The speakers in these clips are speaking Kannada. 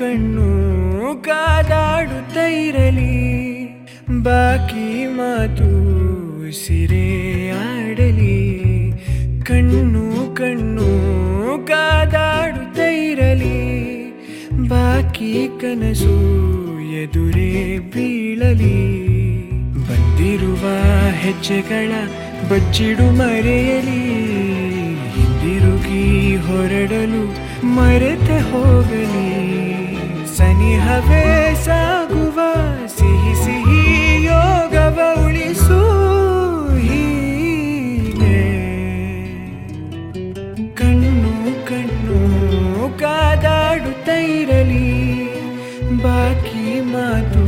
ಕಣ್ಣು ಕಾದಾಡುತ್ತ ಇರಲಿ ಬಾಕಿ ಮಾತು ಸಿರೆ ಆಡಲಿ ಕಣ್ಣು ಕಣ್ಣು ಕಾದಾಡುತ್ತ ಇರಲಿ ಬಾಕಿ ಕನಸು ಎದುರೇ ಬೀಳಲಿ ಬಂದಿರುವ ಹೆಜ್ಜೆಗಳ ಬಚ್ಚಿಡು ಮರೆಯಲಿ ಹಿಂದಿರುಗಿ ಹೊರಡಲು ಮರೆತೆ ಹೋಗಲಿ ಸನಿಹವೇ ಸಾಗುವ ಸಿಹಿ ಸಿಹಿ ಯೋಗವ ಉಳಿಸು ಹೀಗೆ ಕಣ್ಣು ಕಣ್ಣು ಕಾದಾಡುತ್ತ ಇರಲಿ ಬಾಕಿ ಮಾತು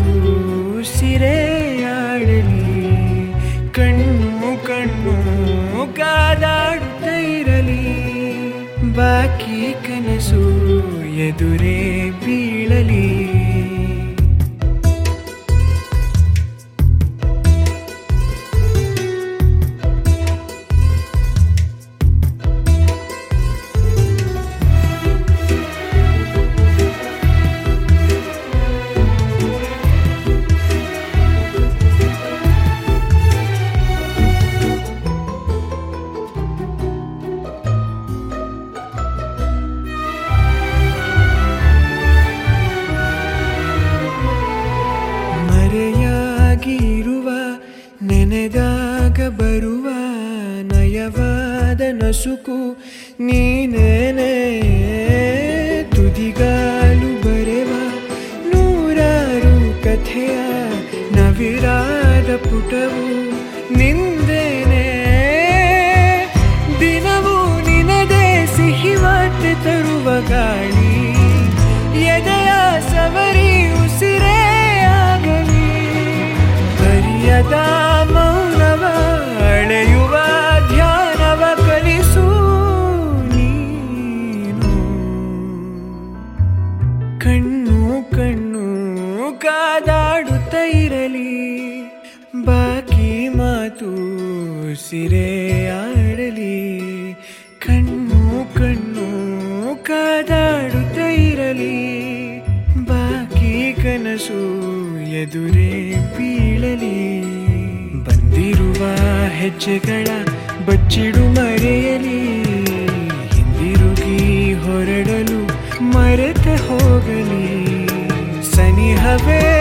ಸಿರೆಯಾಡಲಿ ಕಣ್ಣು ಕಣ್ಣು ಕಾದಾಡುತ್ತ ಇರಲಿ ಬಾಕಿ ಕನಸು ಎದುರೇ ಬೀಳಲಿ ಮರೆಯಾಗಿರುವ ನೆನೆದಾಗ ಬರುವ ನಯವಾದ ನಸುಕು ನೀನೇನೆ ತುದಿಗಾಲು ಬರೆವ ನೂರಾರು ಕಥೆಯ ನವಿರಾದ ಪುಟವು ನಿಂದೇನೆ ದಿನವೂ ನಿನದೇ ಸಿಹಿ ವಾರ್ತೆ ತರುವ ಗಾಳಿ ಎದೆಯ ಸವರಿ ಉಸಿರೇ ಆಗಲಿ ಹರಿಯದ ಮೌನವ ಅಳೆಯುವ ಧ್ಯಾನವ ಕಲಿಸು ನೀನು ಕಣ್ಣು ಕಣ್ಣು ಕಾದಾಡುತ್ತ ಇರಲಿ ಬಾಕಿ ಮಾತು ಸಿರೆ ಆಡಲಿ ಕಣ್ಣು ಕಣ್ಣು ಕಾದಾಡುತ್ತ ಇರಲಿ ಬಾಕಿ ಕನಸು ಎದುರೇ ಬೀಳಲಿ ಬಂದಿರುವ ಹೆಜ್ಜೆಗಳ ಬಚ್ಚಿಡು ಮರೆಯಲಿ ಹಿಂದಿರುಗಿ ಹೊರಡಲು ಮರೆತೆ ಹೋಗಲಿ ಸನಿಹವೇ